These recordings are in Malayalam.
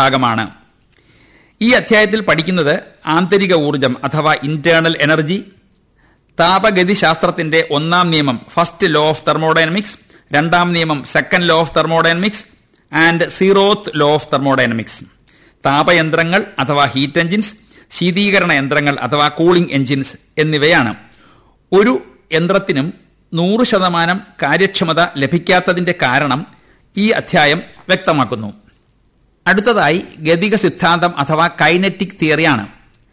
ഭാഗമാണ് ഈ അധ്യായത്തിൽ പഠിക്കുന്നത് ആന്തരിക ഊർജം അഥവാ ഇന്റേണൽ എനർജി താപഗതി ശാസ്ത്രത്തിന്റെ ഒന്നാം നിയമം ഫസ്റ്റ് ലോ ഓഫ് തെർമോഡൈനമിക്സ് രണ്ടാം നിയമം second law of thermodynamics and zeroth law of thermodynamics താപയന്ത്രങ്ങൾ അഥവാ ഹീറ്റ് എഞ്ചിൻസ് ശീതീകരണ യന്ത്രങ്ങൾ അഥവാ കൂളിംഗ് എഞ്ചിൻസ് എന്നിവയാണ് ഒരു യന്ത്രത്തിനും നൂറ് ശതമാനം കാര്യക്ഷമത ലഭിക്കാത്തതിന്റെ കാരണം ഈ അധ്യായം വ്യക്തമാക്കുന്നു അടുത്തതായി ഗതിക സിദ്ധാന്തം അഥവാ കൈനറ്റിക് തിയറിയാണ്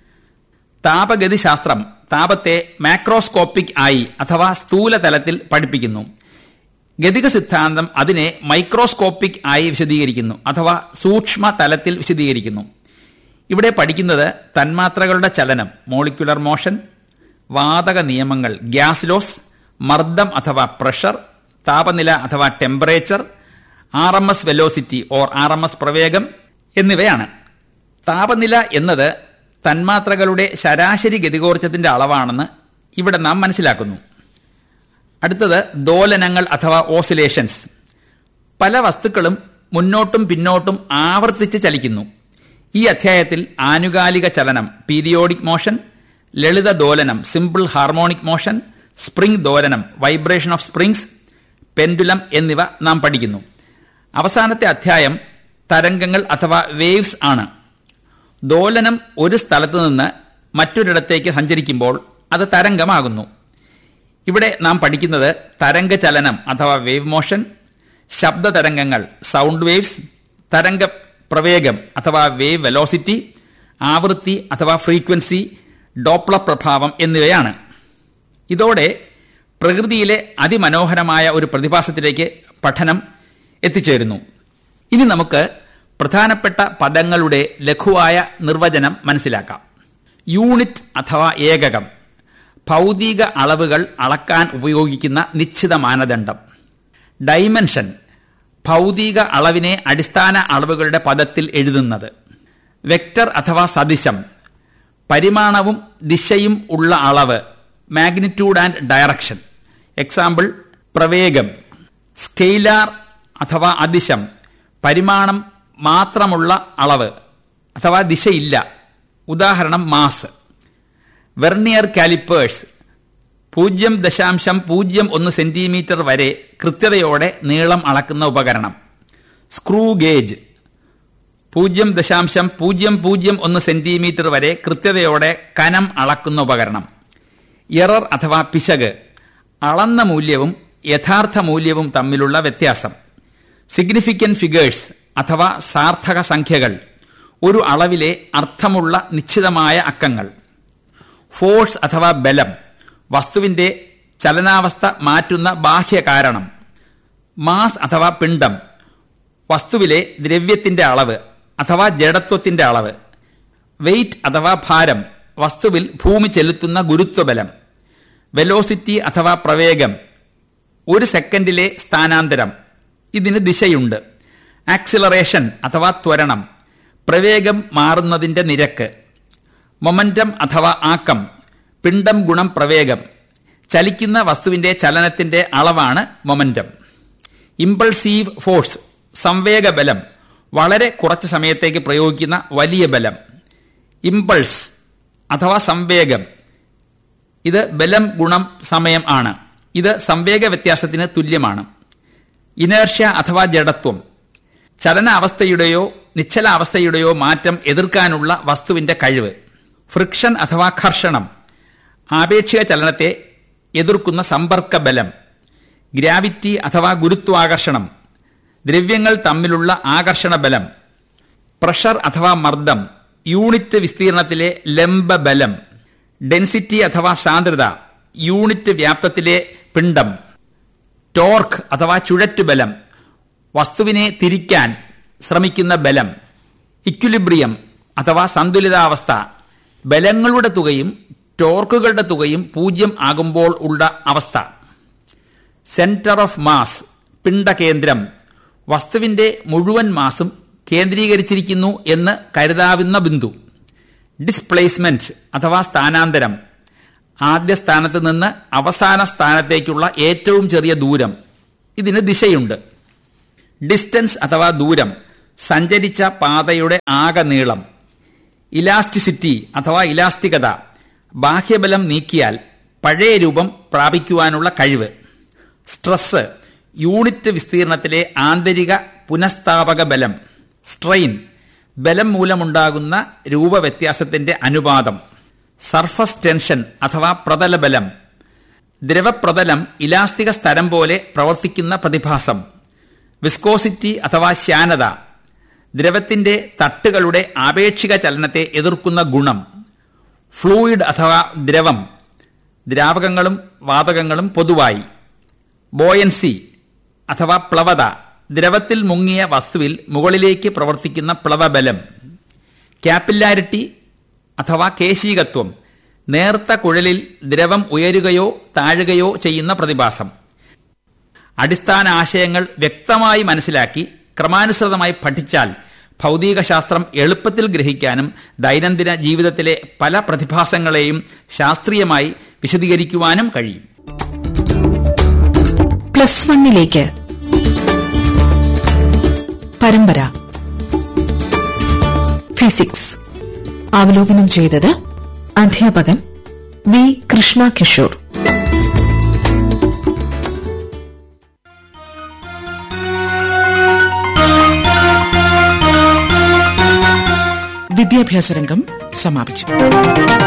താപഗതി ശാസ്ത്രം താപത്തെ മാക്രോസ്കോപ്പിക് ആയി അഥവാ സ്ഥൂല തലത്തിൽ പഠിപ്പിക്കുന്നു ഗതിക സിദ്ധാന്തം അതിനെ മൈക്രോസ്കോപ്പിക് ആയി വിശദീകരിക്കുന്നു അഥവാ സൂക്ഷ്മ തലത്തിൽ വിശദീകരിക്കുന്നു ഇവിടെ പഠിക്കുന്നത് തന്മാത്രകളുടെ ചലനം മോളിക്യുലർ മോഷൻ വാതക നിയമങ്ങൾ ഗ്യാസ് ലോസ് മർദ്ദം അഥവാ പ്രഷർ താപനില അഥവാ temperature R M S velocity or R M S പ്രവേഗം എന്നിവയാണ് താപനില എന്നത് തന്മാത്രകളുടെ ശരാശരി ഗതികോർജത്തിന്റെ അളവാണെന്ന് ഇവിടെ നാം മനസ്സിലാക്കുന്നു അടുത്തത് ദോലനങ്ങൾ അഥവാ ഓസിലേഷൻസ് പല വസ്തുക്കളും മുന്നോട്ടും പിന്നോട്ടും ആവർത്തിച്ച് ചലിക്കുന്നു ഈ അധ്യായത്തിൽ ആനുകാലിക ചലനം പീരിയോഡിക് മോഷൻ ലളിത ദോലനം സിമ്പിൾ ഹാർമോണിക് മോഷൻ സ്പ്രിംഗ് ദോലനം വൈബ്രേഷൻ ഓഫ് സ്പ്രിങ്സ് പെൻഡുലം എന്നിവ നാം പഠിക്കുന്നു അവസാനത്തെ അധ്യായം തരംഗങ്ങൾ അഥവാ വേവ്സ് ആണ് ദോലനം ഒരു സ്ഥലത്ത് നിന്ന് മറ്റൊരിടത്തേക്ക് സഞ്ചരിക്കുമ്പോൾ അത് തരംഗമാകുന്നു ഇവിടെ നാം പഠിക്കുന്നത് തരംഗ ചലനം അഥവാ വേവ് മോഷൻ ശബ്ദ തരംഗങ്ങൾ സൗണ്ട് വേവ്സ് തരംഗ പ്രവേഗം അഥവാ വേവ് വെലോസിറ്റി ആവൃത്തി അഥവാ ഫ്രീക്വൻസി ഡോപ്ല പ്രഭാവം എന്നിവയാണ് ഇതോടെ പ്രകൃതിയിലെ അതിമനോഹരമായ ഒരു പ്രതിഭാസത്തിലേക്ക് പഠനം എത്തിച്ചേരുന്നു ഇനി നമുക്ക് പ്രധാനപ്പെട്ട പദങ്ങളുടെ ലഘുവായ നിർവചനം മനസ്സിലാക്കാം യൂണിറ്റ് അഥവാ ഏകകം ഭൗതിക അളവുകൾ അളക്കാൻ ഉപയോഗിക്കുന്ന നിശ്ചിത മാനദണ്ഡം ഡൈമെൻഷൻ ഭൗതിക അളവിനെ അടിസ്ഥാന അളവുകളുടെ പദത്തിൽ എഴുതുന്നത് വെക്റ്റർ അഥവാ സദിശം പരിമാണവും ദിശയും ഉള്ള അളവ് മാഗ്നിറ്റ്യൂഡ് ആൻഡ് ഡയറക്ഷൻ എക്സാമ്പിൾ പ്രവേഗം സ്കെയിലാർ അഥവാ അതിശം പരിമാണം മാത്രമുള്ള അളവ് അഥവാ ദിശയില്ല ഉദാഹരണം മാസ് വെർണിയർ കാലിപ്പേഴ്സ് പൂജ്യം ദശാംശം പൂജ്യം ഒന്ന് സെന്റിമീറ്റർ വരെ കൃത്യതയോടെ നീളം അളക്കുന്ന ഉപകരണം സ്ക്രൂ ഗേജ് പൂജ്യം ദശാംശം പൂജ്യം പൂജ്യം ഒന്ന് സെന്റിമീറ്റർ വരെ കൃത്യതയോടെ കനം അളക്കുന്ന ഉപകരണം എറർ അഥവാ പിശക് അളന്ന മൂല്യവും യഥാർത്ഥ മൂല്യവും തമ്മിലുള്ള വ്യത്യാസം സിഗ്നിഫിക്കന്റ് ഫിഗേഴ്സ് അഥവാ സാർത്ഥക സംഖ്യകൾ ഒരു അളവിലെ അർത്ഥമുള്ള നിശ്ചിതമായ അക്കങ്ങൾ ഫോഴ്സ് അഥവാ ബലം വസ്തുവിന്റെ ചലനാവസ്ഥ മാറ്റുന്ന ബാഹ്യ കാരണം മാസ് അഥവാ പിണ്ഡം വസ്തുവിലെ ദ്രവ്യത്തിന്റെ അളവ് അഥവാ ജഡത്വത്തിന്റെ അളവ് വെയിറ്റ് അഥവാ ഭാരം വസ്തുവിൽ ഭൂമി ചെലുത്തുന്ന ഗുരുത്വബലം വെലോസിറ്റി അഥവാ പ്രവേഗം ഒരു സെക്കൻഡിലെ സ്ഥാനാന്തരം ഇതിന് ദിശയുണ്ട് ആക്സിലറേഷൻ അഥവാ ത്വരണം പ്രവേഗം മാറുന്നതിന്റെ നിരക്ക് മൊമന്റം അഥവാ ആക്കം പിണ്ഡം ഗുണം പ്രവേഗം ചലിക്കുന്ന വസ്തുവിന്റെ ചലനത്തിന്റെ അളവാണ് മൊമന്റം ഇമ്പൾസീവ് ഫോഴ്സ് സംവേഗ ബലം വളരെ കുറച്ച് സമയത്തേക്ക് പ്രയോഗിക്കുന്ന വലിയ ബലം ഇമ്പൾസ് അഥവാ സംവേഗം ഇത് ബലം ഗുണം സമയം ആണ് ഇത് സംവേഗ വ്യത്യാസത്തിന് തുല്യമാണ് ഇനേർഷ്യ അഥവാ ജഡത്വം ചലനാവസ്ഥയുടെയോ നിശ്ചലാവസ്ഥയുടെയോ മാറ്റം എതിർക്കാനുള്ള വസ്തുവിന്റെ കഴിവ് ഫ്രിക്ഷൻ അഥവാ ഘർഷണം ആപേക്ഷിക ചലനത്തെ എതിർക്കുന്ന സമ്പർക്ക ബലം ഗ്രാവിറ്റി അഥവാ ഗുരുത്വാകർഷണം ദ്രവ്യങ്ങൾ തമ്മിലുള്ള ആകർഷണ ബലം പ്രഷർ അഥവാ മർദ്ദം യൂണിറ്റ് വിസ്തീർണത്തിലെ ലംബ ബലം ഡെൻസിറ്റി അഥവാ സാന്ദ്രത യൂണിറ്റ് വ്യാപ്തത്തിലെ പിണ്ഡം ടോർക്ക് അഥവാ ചുഴറ്റുബലം വസ്തുവിനെ തിരിക്കാൻ ശ്രമിക്കുന്ന ബലം ഇക്വിലിബ്രിയം അഥവാ സന്തുലിതാവസ്ഥ ബലങ്ങളുടെ തുകയും ടോർക്കുകളുടെ തുകയും പൂജ്യം ആകുമ്പോൾ ഉള്ള അവസ്ഥ സെന്റർ ഓഫ് മാസ് പിണ്ഡകേന്ദ്രം വസ്തുവിന്റെ മുഴുവൻ മാസും കേന്ദ്രീകരിച്ചിരിക്കുന്നു എന്ന് കരുതാവുന്ന ബിന്ദു ഡിസ്പ്ലേസ്മെന്റ് അഥവാ സ്ഥാനാന്തരം ആദ്യ സ്ഥാനത്ത് നിന്ന് അവസാന സ്ഥാനത്തേക്കുള്ള ഏറ്റവും ചെറിയ ദൂരം ഇതിന് ദിശയുണ്ട് ഡിസ്റ്റൻസ് അഥവാ ദൂരം സഞ്ചരിച്ച പാതയുടെ ആകെ നീളം ഇലാസ്റ്റിസിറ്റി അഥവാ ഇലാസ്തികത ബാഹ്യബലം നീക്കിയാൽ പഴയ രൂപം പ്രാപിക്കുവാനുള്ള കഴിവ് സ്ട്രെസ് യൂണിറ്റ് വിസ്തീർണത്തിലെ ആന്തരിക പുനഃസ്ഥാപക ബലം സ്ട്രെയിൻ ബലം മൂലമുണ്ടാകുന്ന രൂപവ്യത്യാസത്തിന്റെ അനുപാതം സർഫസ് ടെൻഷൻ അഥവാ പ്രതലബലം ദ്രവപ്രതലം ഇലാസ്തിക സ്ഥലം പോലെ പ്രവർത്തിക്കുന്ന പ്രതിഭാസം വിസ്കോസിറ്റി അഥവാ ശ്യാനത ദ്രവത്തിന്റെ തട്ടുകളുടെ ആപേക്ഷിക ചലനത്തെ എതിർക്കുന്ന ഗുണം ഫ്ലൂയിഡ് അഥവാ ദ്രവം ദ്രാവകങ്ങളും വാതകങ്ങളും പൊതുവായി ബോയൻസി അഥവാ പ്ലവത ദ്രവത്തിൽ മുങ്ങിയ വസ്തുവിൽ മുകളിലേക്ക് പ്രവർത്തിക്കുന്ന പ്ലവബലം ക്യാപ്പില്ലാരിറ്റി അഥവാ കേശീകത്വം നേർത്ത കുഴലിൽ ദ്രവം ഉയരുകയോ താഴുകയോ ചെയ്യുന്ന പ്രതിഭാസം അടിസ്ഥാന ആശയങ്ങൾ വ്യക്തമായി മനസ്സിലാക്കി ക്രമാനുസൃതമായി പഠിച്ചാൽ ഭൗതികശാസ്ത്രം എളുപ്പത്തിൽ ഗ്രഹിക്കാനും ദൈനംദിന ജീവിതത്തിലെ പല പ്രതിഭാസങ്ങളെയും ശാസ്ത്രീയമായി വിശദീകരിക്കുവാനും കഴിയും പ്ലസ് വണ്ണിലേക്ക് പരമ്പര ഫിസിക്സ് അവലോകനം ചെയ്തത് അധ്യാപകൻ വി കൃഷ്ണ കിഷോർ വിദ്യാഭ്യാസ രംഗം സമാപിച്ചു